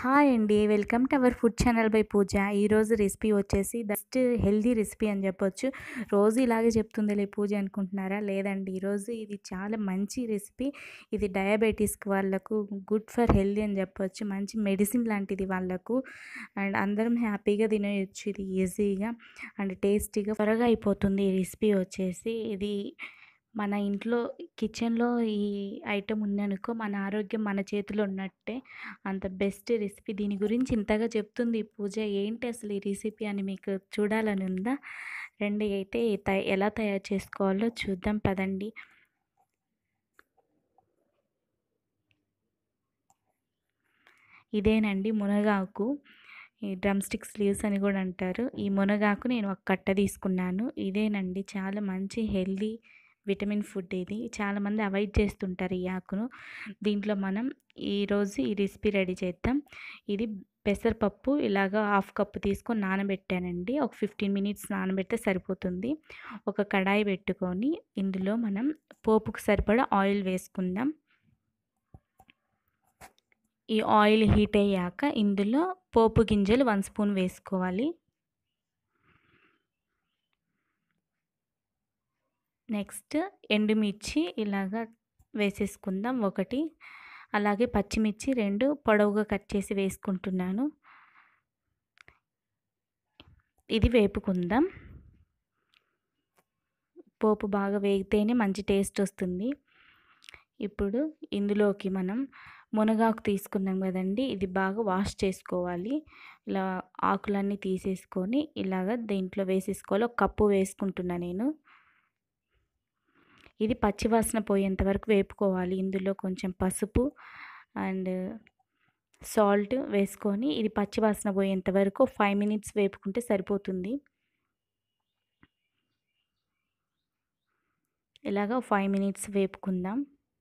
hi అండి welcome to our food channel by Pooja ఈరోజు recipe వచ్చేసి బెస్ట్ హెల్దీ రెసిపీ అని చెప్పొచ్చు రోజు ఇలాగే చెప్తుందిలే పూజ అనుకుంటున్నారా లేదండి ఈరోజు ఇది చాలా మంచి రెసిపీ ఇది డయాబెటీస్కి వాళ్ళకు గుడ్ ఫర్ హెల్దీ అని చెప్పొచ్చు మంచి మెడిసిన్ లాంటిది వాళ్ళకు అండ్ అందరం హ్యాపీగా తినేయచ్చు ఇది ఈజీగా అండ్ టేస్టీగా త్వరగా అయిపోతుంది ఈ రెసిపీ వచ్చేసి ఇది మన ఇంట్లో కిచెన్లో ఈ ఐటెం ఉందనుకో మన ఆరోగ్యం మన చేతిలో ఉన్నట్టే అంత బెస్ట్ రెసిపీ దీని గురించి ఇంతగా చెప్తుంది ఈ పూజ ఏంటి అసలు ఈ రెసిపీ అని మీకు చూడాలని ఉందా రండి అయితే త- ఎలా తయారు చేసుకోవాలో చూద్దాం పదండి ఇదేనండి మునగాకు ఈ డ్రమ్ స్టిక్స్ లీవ్స్ అని కూడా అంటారు ఈ మునగాకు నేను ఒక కట్ట తీసుకున్నాను ఇదేనండి చాలా మంచి హెల్దీ విటమిన్ ఫుడ్ ఇది చాలామంది అవాయిడ్ చేస్తుంటారు ఈ ఆకును దీంట్లో మనం ఈరోజు ఈ రెసిపీ రెడీ చేద్దాం ఇది పెసరపప్పు ఇలాగా హాఫ్ కప్పు తీసుకొని నానబెట్టానండి ఒక ఫిఫ్టీన్ మినిట్స్ నానబెడితే సరిపోతుంది ఒక కడాయి పెట్టుకొని ఇందులో మనం పోపుకు సరిపడా ఆయిల్ వేసుకుందాం ఈ ఆయిల్ హీట్ అయ్యాక ఇందులో పోపు గింజలు వన్ స్పూన్ వేసుకోవాలి నెక్స్ట్ ఎండుమిర్చి ఇలాగా వేసేసుకుందాం ఒకటి అలాగే పచ్చిమిర్చి రెండు పొడవుగా కట్ చేసి వేసుకుంటున్నాను ఇది వేపుకుందాం పోపు బాగా వేగితేనే మంచి టేస్ట్ వస్తుంది ఇప్పుడు ఇందులోకి మనం మునగాకు తీసుకున్నాం కదండి ఇది బాగా వాష్ చేసుకోవాలి ఇలా ఆకులన్నీ తీసేసుకొని ఇలాగ దీంట్లో వేసేసుకోవాలి ఒక కప్పు వేసుకుంటున్నా నేను ఇది పచ్చివాసన పోయేంత వరకు వేపుకోవాలి ఇందులో కొంచెం పసుపు అండ్ సాల్ట్ వేసుకొని ఇది పచ్చివాసన పోయేంత వరకు ఫైవ్ మినిట్స్ వేపుకుంటే సరిపోతుంది ఇలాగ ఫైవ్ మినిట్స్ వేపుకుందాం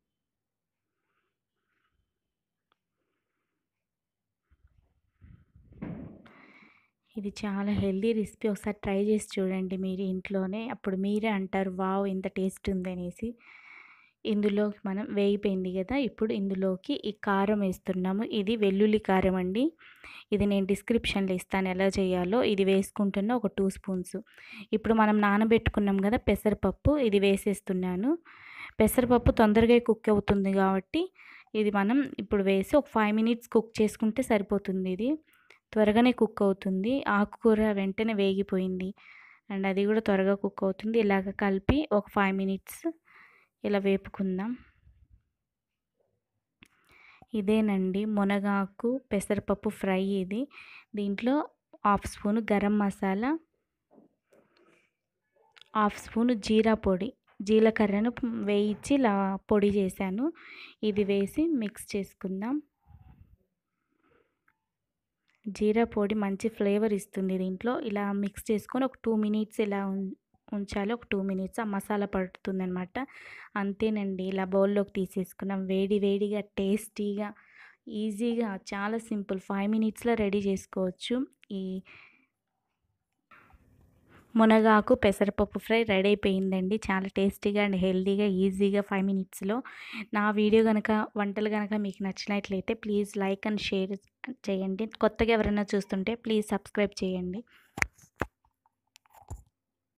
ఇది చాలా హెల్దీ రెసిపీ ఒకసారి ట్రై చేసి చూడండి మీరు ఇంట్లోనే అప్పుడు మీరే అంటారు వావ్ ఇంత టేస్ట్ ఉంది అనేసి ఇందులోకి మనం వేగిపోయింది కదా ఇప్పుడు ఇందులోకి ఈ కారం వేస్తున్నాము ఇది వెల్లుల్లి కారం అండి ఇది నేను డిస్క్రిప్షన్లో ఇస్తాను ఎలా చేయాలో ఇది వేసుకుంటున్న ఒక టూ స్పూన్స్ ఇప్పుడు మనం నానబెట్టుకున్నాం కదా పెసరపప్పు ఇది వేసేస్తున్నాను పెసరపప్పు తొందరగా కుక్ అవుతుంది కాబట్టి ఇది మనం ఇప్పుడు వేసి ఒక ఫైవ్ మినిట్స్ కుక్ చేసుకుంటే సరిపోతుంది ఇది త్వరగానే కుక్ అవుతుంది ఆకుకూర వెంటనే వేగిపోయింది అండ్ అది కూడా త్వరగా కుక్ అవుతుంది ఇలాగ కలిపి ఒక ఫైవ్ మినిట్స్ ఇలా వేపుకుందాం ఇదేనండి మునగాకు పెసరపప్పు ఫ్రై ఇది దీంట్లో half spoon garam masala half spoon జీరా పొడి జీలకర్రను వేయించి ఇలా పొడి చేశాను ఇది వేసి మిక్స్ చేసుకుందాం జీరా పొడి మంచి ఫ్లేవర్ ఇస్తుంది దీంట్లో ఇలా మిక్స్ చేసుకొని ఒక టూ మినిట్స్ ఇలా ఉంచాలి ఒక టూ మినిట్స్ ఆ మసాలా పడుతుంది అనమాట అంతేనండి ఇలా బౌల్లోకి తీసేసుకున్నాం వేడి వేడిగా టేస్టీగా ఈజీగా చాలా సింపుల్ ఫైవ్ మినిట్స్లో రెడీ చేసుకోవచ్చు ఈ మునగాకు పెసరపప్పు ఫ్రై రెడీ అయిపోయిందండి చాలా టేస్టీగా అండ్ హెల్తీగా ఈజీగా ఫైవ్ మినిట్స్లో నా వీడియో కనుక వంటలు కనుక మీకు నచ్చినట్లయితే ప్లీజ్ లైక్ అండ్ షేర్ చేయండి కొత్తగా ఎవరైనా చూస్తుంటే ప్లీజ్ సబ్స్క్రైబ్ చేయండి